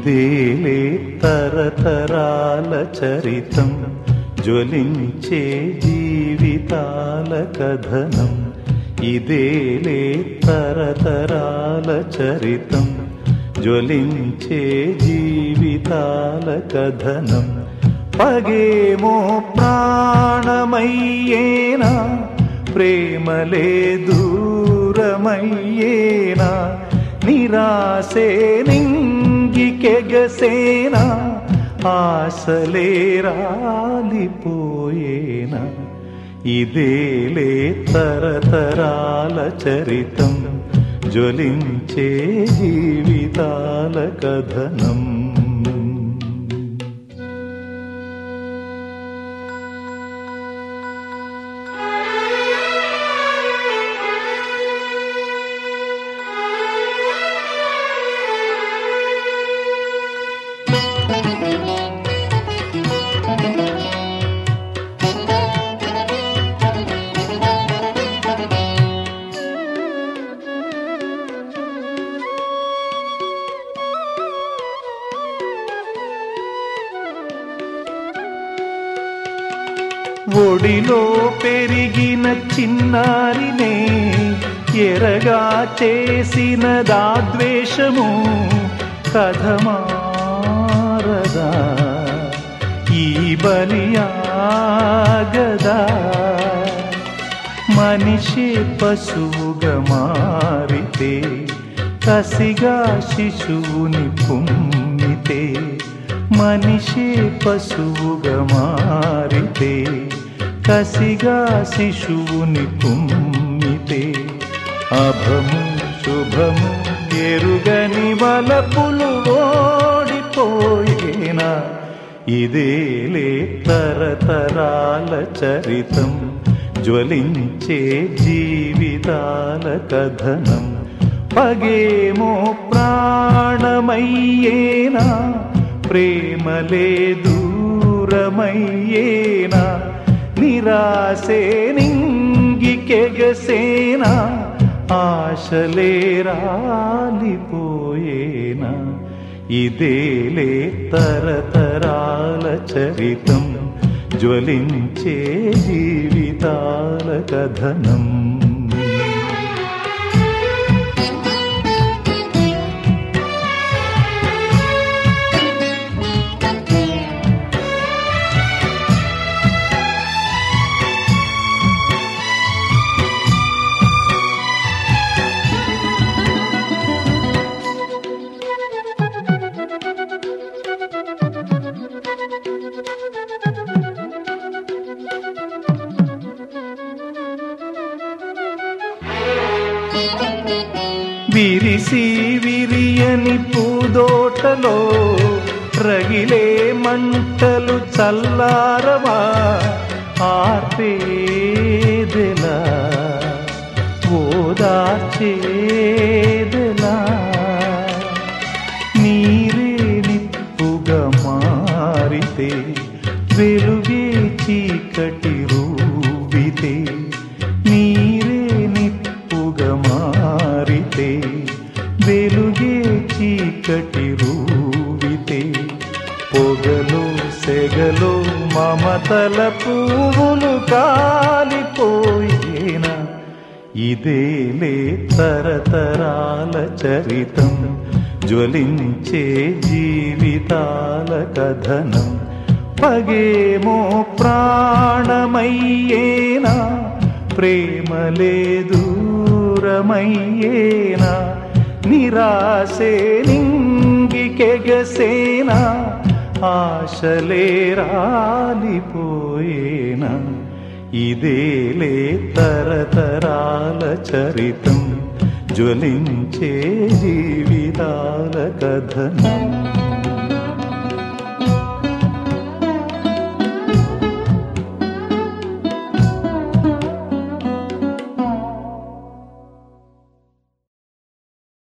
ఇదేలే తరతరాల చరితం జ్వలించే జీవితాల కథనం ఇదేలే తరతరాల చరితం జ్వలించే జీవితాల కథనం పగేమో ప్రాణమయ్యేనా ప్రేమలే దూరమయ్యేనా నిరాశే నింగికెగసేనా ఆశలే రాలిపోయేనా ఇదేలే తరతరాల చరితం జ్వలించే జీవితాల కథనం ఒడిలో పెరిగిన చిన్నారినే ఎరగా చేసిన దాద్వేషము కథమారదా ఈ బలియాగదా మనిషి పశువుగా మారితే కసిగా శిశువుని కుమ్మితే మనిషి పశువుగా మారితే కసిగా శిశువుని కుమ్మితే అభము శుభము ఎరుగని వలపులు ఓడిపోయేనా ఇదేలే తరతరాల చరితం జ్వలించే జీవితాల కథనం పగేమో ప్రాణమయ్యేనా ప్రేమలే దూరమయ్యేనా నిరాశే నింగికెగసేనా ఆశలే రాలిపోయేనా ఇదేలే తరతరాల చరితం జ్వలించే జీవితాల కథనం విరిసి విరియని పూదోటలో రగిలే మంటలు చల్లారవా ఆర్పేదెలా ఓదార్చేదెలా నీరే నిప్పుగా మారితే వెలుగే చీకటి రూపితే నీరే నిప్పుగా మారితే వెలుగే చీకటి రూవితే పొగలు సెగలు మమతల పువ్వులు కాలిపోయేనా ఇదేలే తరతరాల చరితం జ్వలించే జీవితాల కథనం పగేమో ప్రాణమయ్యేనా ప్రేమలే దూరమయ్యేనా నిరాశే నింగికెగసేనా ఆశలే రాలిపోయేనా ఇదేలే తరతరాల చరితం జ్వలించే జీవితాల కథనం